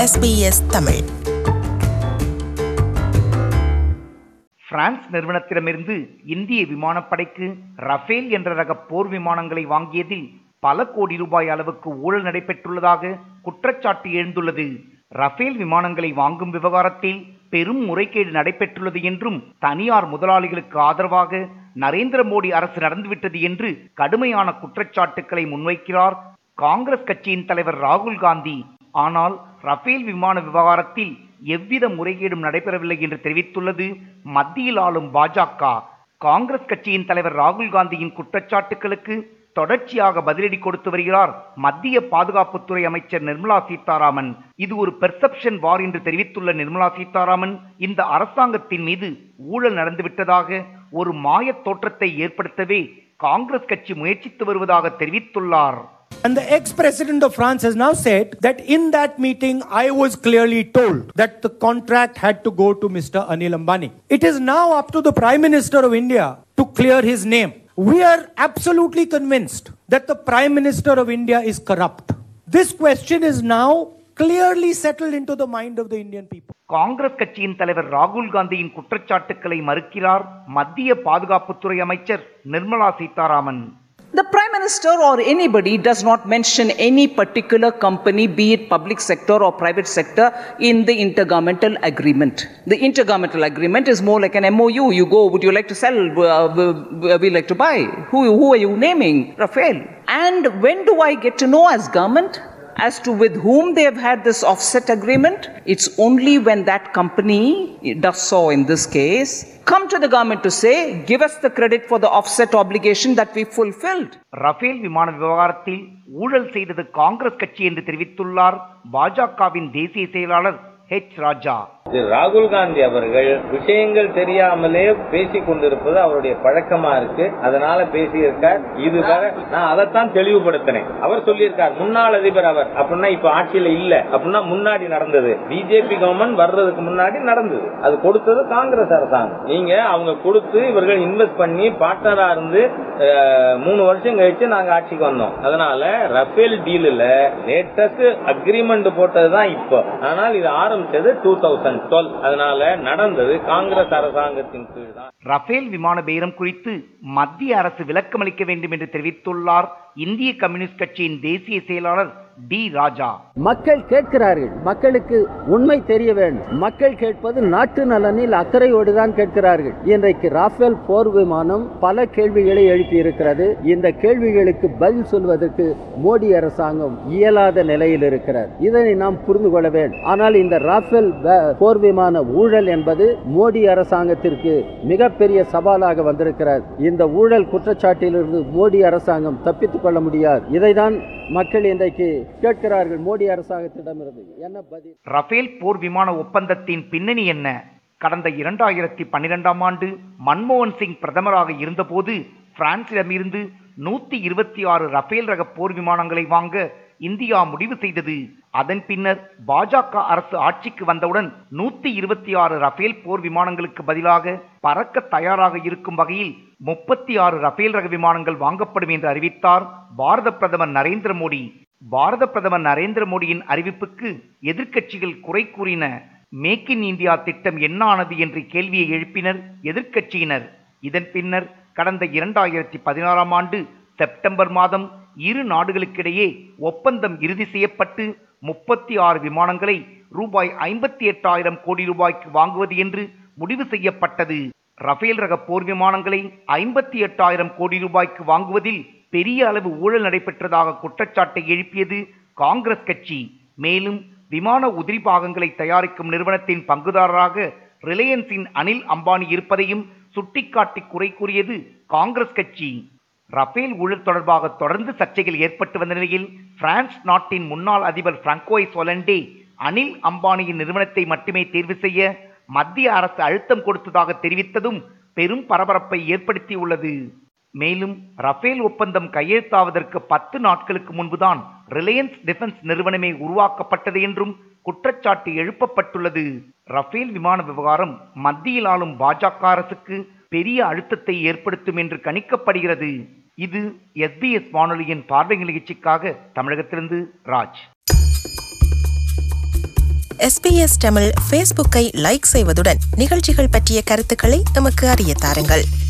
SBS Tamil France நிறுவனத்திடமிருந்து இந்திய விமானப்படைக்கு Rafale என்ற ரக போர் விமானங்களை வாங்கியதில் பல கோடி ரூபாய் அளவுக்கு ஊழல் நடைபெற்றுள்ளதாக குற்றச்சாட்டு எழுந்துள்ளது ரஃபேல் விமானங்களை வாங்கும் விவகாரத்தில் பெரும் முறைகேடு நடைபெற்றுள்ளது என்றும் தனியார் முதலாளிகளுக்கு ஆதரவாக நரேந்திர மோடி அரசு நடந்துவிட்டது என்று கடுமையான குற்றச்சாட்டுக்களை முன்வைக்கிறார் காங்கிரஸ் கட்சியின் தலைவர் ராகுல் காந்தி ஆனால் ரஃபேல் விமான விவகாரத்தில் எவ்வித முறைகேடும் நடைபெறவில்லை என்று தெரிவித்துள்ளது மத்தியில் ஆளும் பாஜக காங்கிரஸ் கட்சியின் தலைவர் ராகுல் காந்தியின் குற்றச்சாட்டுகளுக்கு தொடர்ச்சியாக பதிலடி கொடுத்து வருகிறார் மத்திய பாதுகாப்புத்துறை அமைச்சர் நிர்மலா சீதாராமன் இது ஒரு பெர்செப்ஷன் வார் என்று தெரிவித்துள்ள நிர்மலா சீதாராமன் இந்த அரசாங்கத்தின் மீது ஊழல் நடந்துவிட்டதாக ஒரு மாயத் தோற்றத்தை ஏற்படுத்தவே காங்கிரஸ் கட்சி முயற்சித்து வருவதாக தெரிவித்துள்ளார் And the ex president of France has now said that in that meeting, I was clearly told that the contract had to go to Mr. Anil Ambani. It is now up to the Prime Minister of India to clear his name. We are absolutely convinced that the Prime Minister of India is corrupt. This question is now clearly settled into the mind of the Indian people. Congress கட்சியின் தலைவர் ராகுல் காந்தியின் குற்றச்சாட்டுக்களை மறுக்கிறார் மத்திய பாதுகாப்புத்துறை அமைச்சர் Nirmala Sitharaman The Prime Minister or anybody does not mention any particular company, be it public sector or private sector, in the intergovernmental agreement. The intergovernmental agreement is more like an MOU. You go, would you like to sell? Uh, we we like to buy. Who, who are you naming? Rafael. And when do I get to know as government? As to with whom they have had this offset agreement, it's only when that company does so in this case, come to the government to say, give us the credit for the offset obligation that we fulfilled. Rafale விமான விவகாரத்தில் ஊழல் செய்தது காங்கிரஸ் கட்சி என்று தெரிவித்துள்ளார் பாஜகவின் தேசிய செயலாளர் ஹெச் ராஜா திரு ராகுல் காந்தி அவர்கள் விஷயங்கள் தெரியாமலே பேசிக் கொண்டிருப்பது அவருடைய பழக்கமா இருக்கு அதனால பேசியிருக்கார் இதுவரை நான் அதைத்தான் தெளிவுபடுத்தினேன் அவர் சொல்லியிருக்கார் முன்னாள் அதிபர் அவர் அப்படின்னா இப்ப ஆட்சியில இல்ல அப்படின்னா முன்னாடி நடந்தது பிஜேபி கவர்மெண்ட் வர்றதுக்கு முன்னாடி நடந்தது அது கொடுத்தது காங்கிரஸ் அரசாங்கம் நீங்க அவங்க கொடுத்து இவர்கள் இன்வெஸ்ட் பண்ணி பார்ட்னரா இருந்து அஹ், மூணு வருஷம் கழிச்சு நாங்க ஆட்சிக்கு வந்தோம் அதனால ரஃபேல் டீலில் லேட்டஸ்ட் அக்ரிமெண்ட் போட்டதுதான் இப்போ ஆனால் இது ஆரம்பிச்சது டூ தௌசண்ட் டுவெல் அதனால நடந்தது காங்கிரஸ் அரசாங்கத்தின் கீழ் தான் ரஃபேல் விமான பேரம் குறித்து மத்திய அரசு விளக்கமளிக்க வேண்டும் என்று தெரிவித்துள்ளார் இந்திய கம்யூனிஸ்ட் கட்சியின் தேசிய செயலாளர் டி ராஜா மக்கள் கேட்கிறார்கள் மக்களுக்கு உண்மை தெரிய வேண்டும் மக்கள் கேட்பது நாட்டு நலனில் அக்கறையோடு தான் கேட்கிறார்கள் இன்றைக்கு ராஃபேல் போர் விமானம் பல கேள்விகளை எழுப்பி இருக்கிறது இந்த கேள்விகளுக்கு பதில் சொல்வதற்கு மோடி அரசாங்கம் இயலாத நிலையில் இருக்கிறது இதனை நாம் புரிந்து கொள்ள வேண்டும் ஆனால் இந்த ராஃபேல் ப- போர் விமான ஊழல் என்பது மோடி அரசாங்கத்திற்கு மிகப்பெரிய சவாலாக வந்திருக்கிறது இந்த ஊழல் குற்றச்சாட்டிலிருந்து மோடி அரசாங்கம் தப்பித்துக் கொள்ள முடியாது இதைதான் மக்கள் இன்றைக்கு கேட்கிறார்கள் மோடி அரசாங்கத்திடமிருந்து என்ன பதில் ரஃபேல் போர் விமான ஒப்பந்தத்தின் பின்னணி என்ன கடந்த இரண்டாயிரத்தி பன்னிரெண்டாம் ஆண்டு மன்மோகன் சிங் பிரதமராக இருந்தபோது பிரான்சிடமிருந்து நூத்தி இருபத்தி ஆறு ரஃபேல் ரக போர் விமானங்களை வாங்க இந்தியா முடிவு செய்தது அதன் பின்னர் பாஜக அரசு ஆட்சிக்கு வந்தவுடன் நூத்தி இருபத்தி ஆறு ரஃபேல் போர் விமானங்களுக்கு பதிலாக பறக்க தயாராக இருக்கும் வகையில் முப்பத்தி ஆறு ரஃபேல் ரக விமானங்கள் வாங்கப்படும் என்று அறிவித்தார் பாரத பிரதமர் நரேந்திர மோடி பாரத பிரதமர் நரேந்திர மோடியின் அறிவிப்புக்கு எதிர்க்கட்சிகள் குறை கூறின மேக் இன் இந்தியா திட்டம் என்ன ஆனது என்று கேள்வியை எழுப்பினர் எதிர்க்கட்சியினர் இதன் பின்னர் கடந்த இரண்டாயிரத்தி பதினாறாம் ஆண்டு செப்டம்பர் மாதம் இரு நாடுகளுக்கிடையே ஒப்பந்தம் இறுதி செய்யப்பட்டு முப்பத்தி ஆறு விமானங்களை ரூபாய் ஐம்பத்தி எட்டாயிரம் கோடி ரூபாய்க்கு வாங்குவது என்று முடிவு செய்யப்பட்டது ரஃபேல் ரக போர் விமானங்களை ஐம்பத்தி எட்டாயிரம் கோடி ரூபாய்க்கு வாங்குவதில் பெரிய அளவு ஊழல் நடைபெற்றதாக குற்றச்சாட்டை எழுப்பியது காங்கிரஸ் கட்சி மேலும் விமான உதிரி பாகங்களை தயாரிக்கும் நிறுவனத்தின் பங்குதாரராக ரிலையன்ஸின் அனில் அம்பானி இருப்பதையும் சுட்டிக்காட்டி குறை கூறியது காங்கிரஸ் கட்சி ரஃபேல் ஊழல் தொடர்பாக தொடர்ந்து சர்ச்சைகள் ஏற்பட்டு வந்த நிலையில் பிரான்ஸ் நாட்டின் முன்னாள் அதிபர் பிராங்கோய்ஸ் ஒலண்டே அனில் அம்பானியின் நிறுவனத்தை மட்டுமே தேர்வு செய்ய மத்திய அரசு அழுத்தம் கொடுத்ததாக தெரிவித்ததும் பெரும் பரபரப்பை ஏற்படுத்தியுள்ளது மேலும் ரஃபேல் ஒப்பந்தம் கையெழுத்தாவதற்கு பத்து நாட்களுக்கு முன்புதான் ரிலையன்ஸ் டிஃபென்ஸ் நிறுவனமே உருவாக்கப்பட்டது என்றும் குற்றச்சாட்டு எழுப்பப்பட்டுள்ளது ரஃபேல் விமான விவகாரம் மத்தியில் ஆளும் பாஜக அரசுக்கு பெரிய அழுத்தத்தை ஏற்படுத்தும் என்று கணிக்கப்படுகிறது இது எஸ்பிஎஸ் வானொலியின் பார்வை நிகழ்ச்சிக்காக தமிழகத்திலிருந்து ராஜ் எஸ்பிஎஸ் தமிழ் ஃபேஸ்புக்கை லைக் செய்வதுடன் நிகழ்ச்சிகள் பற்றிய கருத்துக்களை எமக்கு அறிய தாருங்கள்